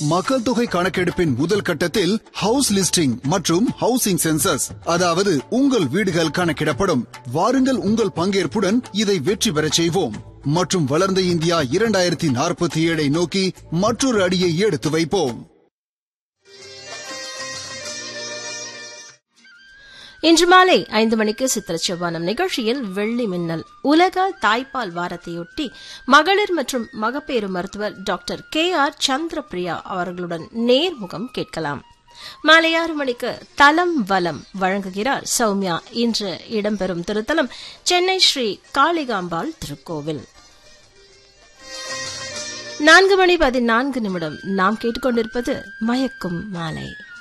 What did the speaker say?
மக்கள் தொகை கணக்கெடுப்பின் முதல் கட்டத்தில் ஹவுஸ் லிஸ்டிங் மற்றும் ஹவுசிங் சென்சஸ் அதாவது உங்கள் வீடுகள் கணக்கிடப்படும் வாருங்கள் உங்கள் பங்கேற்புடன் இதை வெற்றி பெறச் செய்வோம் மற்றும் வளர்ந்த இந்தியா இரண்டாயிரத்தி நாற்பத்தி ஏழை நோக்கி மற்றொரு அடியை எடுத்து வைப்போம் இன்று மாலை ஐந்து மணிக்கு சித்திர செவ்வானம் நிகழ்ச்சியில் வெள்ளி மின்னல் உலக தாய்ப்பால் வாரத்தையொட்டி மகளிர் மற்றும் மகப்பேறு மருத்துவர் டாக்டர் கே ஆர் சந்திரபிரியா அவர்களுடன் நேர்முகம் கேட்கலாம் மாலை ஆறு மணிக்கு தலம் வலம் வழங்குகிறார் சௌமியா இன்று இடம்பெறும் திருத்தலம் சென்னை ஸ்ரீ காளிகாம்பாள் திருக்கோவில் நான்கு மணி பதினான்கு நிமிடம் நாம் கேட்டுக்கொண்டிருப்பது மயக்கும் மாலை